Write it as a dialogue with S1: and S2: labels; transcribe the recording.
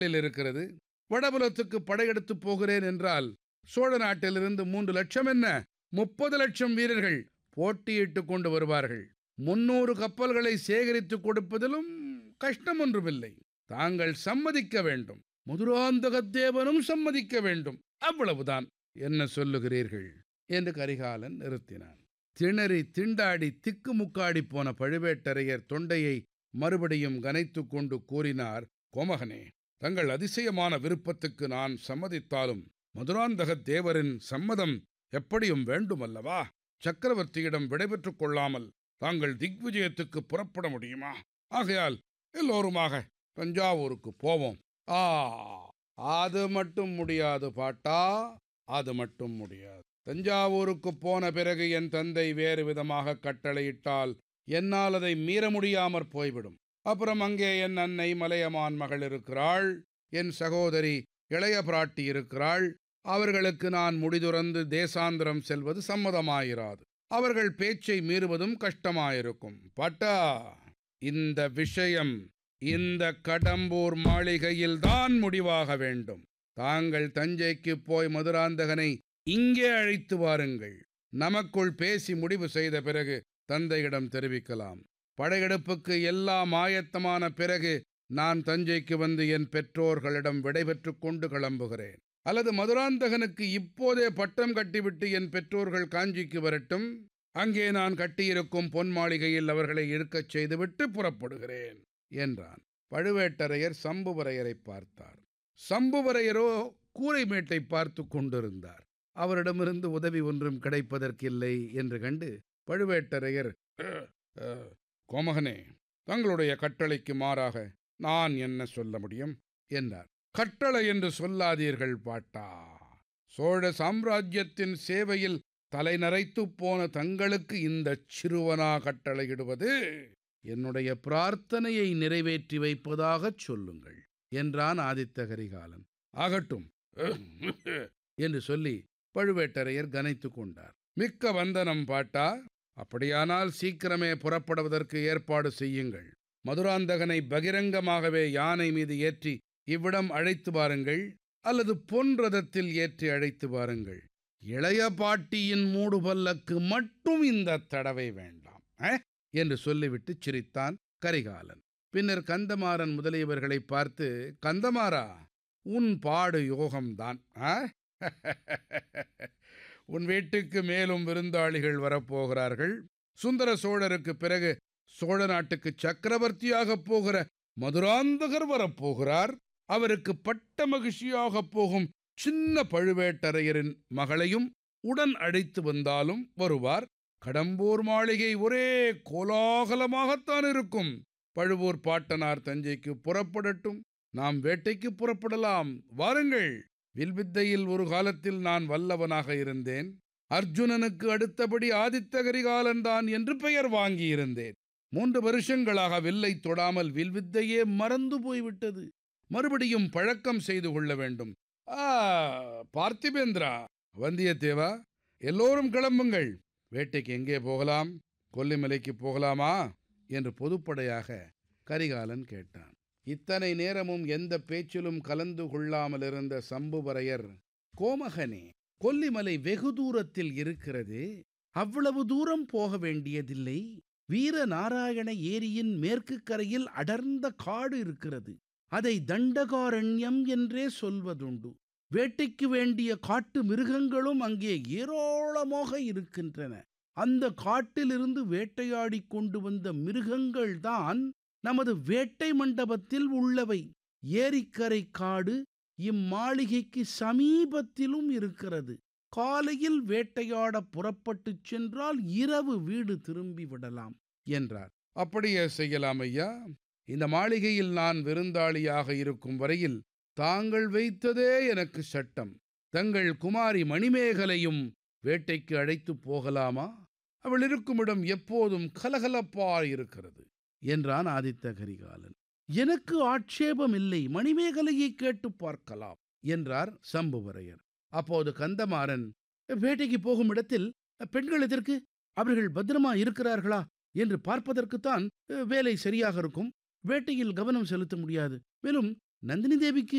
S1: நாட்டில் இருக்கிறது வடபுலத்துக்கு படையெடுத்து போகிறேன் என்றால் சோழ நாட்டிலிருந்து மூன்று லட்சம் என்ன முப்பது லட்சம் வீரர்கள் போட்டியிட்டுக் கொண்டு வருவார்கள் முன்னூறு கப்பல்களை சேகரித்து கொடுப்பதிலும் கஷ்டம் ஒன்றுமில்லை தாங்கள் சம்மதிக்க வேண்டும் மதுராந்தகத்தேவனும் சம்மதிக்க வேண்டும் அவ்வளவுதான் என்ன சொல்லுகிறீர்கள் என்று கரிகாலன் நிறுத்தினான் திணறி திண்டாடி திக்குமுக்காடி போன பழுவேட்டரையர் தொண்டையை மறுபடியும் கனைத்துக் கொண்டு கூறினார் கோமகனே தங்கள் அதிசயமான விருப்பத்துக்கு நான் சம்மதித்தாலும் மதுராந்தகத் தேவரின் சம்மதம் எப்படியும் வேண்டுமல்லவா சக்கரவர்த்தியிடம் விடைபெற்றுக் கொள்ளாமல் தாங்கள் திக்விஜயத்துக்கு புறப்பட முடியுமா ஆகையால் எல்லோருமாக தஞ்சாவூருக்கு போவோம் ஆ அது மட்டும் முடியாது பாட்டா அது மட்டும் முடியாது தஞ்சாவூருக்கு போன பிறகு என் தந்தை வேறு விதமாக கட்டளையிட்டால் என்னால் அதை மீற முடியாமற் போய்விடும் அப்புறம் அங்கே என் அன்னை மலையமான் மகள் இருக்கிறாள் என் சகோதரி இளைய பிராட்டி இருக்கிறாள் அவர்களுக்கு நான் முடிதுறந்து தேசாந்திரம் செல்வது சம்மதமாயிராது அவர்கள் பேச்சை மீறுவதும் கஷ்டமாயிருக்கும் பட்டா இந்த விஷயம் இந்த கடம்பூர் மாளிகையில் தான் முடிவாக வேண்டும் தாங்கள் தஞ்சைக்கு போய் மதுராந்தகனை இங்கே அழைத்து வாருங்கள் நமக்குள் பேசி முடிவு செய்த பிறகு தந்தையிடம் தெரிவிக்கலாம் படையெடுப்புக்கு எல்லாம் ஆயத்தமான பிறகு நான் தஞ்சைக்கு வந்து என் பெற்றோர்களிடம் விடைபெற்றுக் கொண்டு கிளம்புகிறேன் அல்லது மதுராந்தகனுக்கு இப்போதே பட்டம் கட்டிவிட்டு என் பெற்றோர்கள் காஞ்சிக்கு வரட்டும் அங்கே நான் கட்டியிருக்கும் பொன் மாளிகையில் அவர்களை இருக்கச் செய்துவிட்டு புறப்படுகிறேன் என்றான் பழுவேட்டரையர் சம்புவரையரை பார்த்தார் சம்புவரையரோ கூரைமேட்டை பார்த்து கொண்டிருந்தார் அவரிடமிருந்து உதவி ஒன்றும் கிடைப்பதற்கில்லை என்று கண்டு பழுவேட்டரையர் "அஹ், அஹ், கோமகனே தங்களுடைய கட்டளைக்கு மாறாக நான் என்ன சொல்ல முடியும் என்றார் கட்டளை என்று சொல்லாதீர்கள் பாட்டா சோழ சாம்ராஜ்யத்தின் சேவையில் தலைநரைத்துப் போன தங்களுக்கு இந்த சிறுவனா கட்டளையிடுவது என்னுடைய பிரார்த்தனையை நிறைவேற்றி வைப்பதாகச் சொல்லுங்கள் என்றான் ஆதித்த கரிகாலன் ஆகட்டும் என்று சொல்லி பழுவேட்டரையர் கனைத்துக் கொண்டார் மிக்க வந்தனம் பாட்டா அப்படியானால் சீக்கிரமே புறப்படுவதற்கு ஏற்பாடு செய்யுங்கள் மதுராந்தகனை பகிரங்கமாகவே யானை மீது ஏற்றி இவ்விடம் அழைத்து வாருங்கள் அல்லது பொன் ரதத்தில் ஏற்றி அழைத்து வாருங்கள் இளைய பாட்டியின் மூடுபல்லக்கு மட்டும் இந்த தடவை வேண்டாம் அஹ்? என்று சொல்லிவிட்டு சிரித்தான் கரிகாலன் பின்னர் கந்தமாறன் முதலியவர்களை பார்த்து கந்தமாறா உன் பாடு யோகம்தான் ஆ? உன் வீட்டுக்கு மேலும் விருந்தாளிகள் வரப்போகிறார்கள் சுந்தர சோழருக்கு பிறகு சோழ நாட்டுக்கு சக்கரவர்த்தியாகப் போகிற மதுராந்தகர் வரப்போகிறார் அவருக்கு பட்ட மகிழ்ச்சியாகப் போகும் சின்ன பழுவேட்டரையரின் மகளையும் உடன் அழைத்து வந்தாலும் வருவார் கடம்பூர் மாளிகை ஒரே கோலாகலமாகத்தான் இருக்கும் பழுவூர் பாட்டனார் தஞ்சைக்கு புறப்படட்டும் நாம் வேட்டைக்கு புறப்படலாம் வாருங்கள் வில்வித்தையில் ஒரு காலத்தில் நான் வல்லவனாக இருந்தேன் அர்ஜுனனுக்கு அடுத்தபடி ஆதித்த கரிகாலன் தான் என்று பெயர் வாங்கியிருந்தேன் மூன்று வருஷங்களாக வில்லை தொடாமல் வில்வித்தையே மறந்து போய்விட்டது மறுபடியும் பழக்கம் செய்து கொள்ள வேண்டும் ஆ பார்த்திபேந்திரா வந்தியத்தேவா எல்லோரும் கிளம்புங்கள் வேட்டைக்கு எங்கே போகலாம் கொல்லிமலைக்கு போகலாமா என்று பொதுப்படையாக கரிகாலன் கேட்டான் இத்தனை நேரமும் எந்த பேச்சிலும் கலந்து கொள்ளாமல் இருந்த சம்புவரையர் கோமகனே கொல்லிமலை வெகு தூரத்தில் இருக்கிறது அவ்வளவு தூரம் போக வேண்டியதில்லை வீரநாராயண ஏரியின் மேற்கு கரையில் அடர்ந்த காடு இருக்கிறது அதை தண்டகாரண்யம் என்றே சொல்வதுண்டு வேட்டைக்கு வேண்டிய காட்டு மிருகங்களும் அங்கே ஏராளமாக இருக்கின்றன அந்த காட்டிலிருந்து வேட்டையாடிக் கொண்டு வந்த மிருகங்கள்தான் நமது வேட்டை மண்டபத்தில் உள்ளவை ஏரிக்கரை காடு இம்மாளிகைக்கு சமீபத்திலும் இருக்கிறது காலையில் வேட்டையாட புறப்பட்டுச் சென்றால் இரவு வீடு திரும்பி விடலாம் என்றார் அப்படியே செய்யலாம் ஐயா இந்த மாளிகையில் நான் விருந்தாளியாக இருக்கும் வரையில் தாங்கள் வைத்ததே எனக்கு சட்டம் தங்கள் குமாரி மணிமேகலையும் வேட்டைக்கு அழைத்து போகலாமா அவள் இருக்குமிடம் எப்போதும் கலகலப்பாயிருக்கிறது என்றான் ஆதித்த கரிகாலன் எனக்கு ஆட்சேபம் இல்லை மணிமேகலையை கேட்டு பார்க்கலாம் என்றார் சம்புவரையர் அப்போது கந்தமாறன் வேட்டைக்கு போகும் இடத்தில் பெண்கள் எதற்கு அவர்கள் பத்திரமா இருக்கிறார்களா என்று பார்ப்பதற்குத்தான் அஹ், வேலை சரியாக இருக்கும் வேட்டையில் கவனம் செலுத்த முடியாது மேலும் நந்தினி தேவிக்கு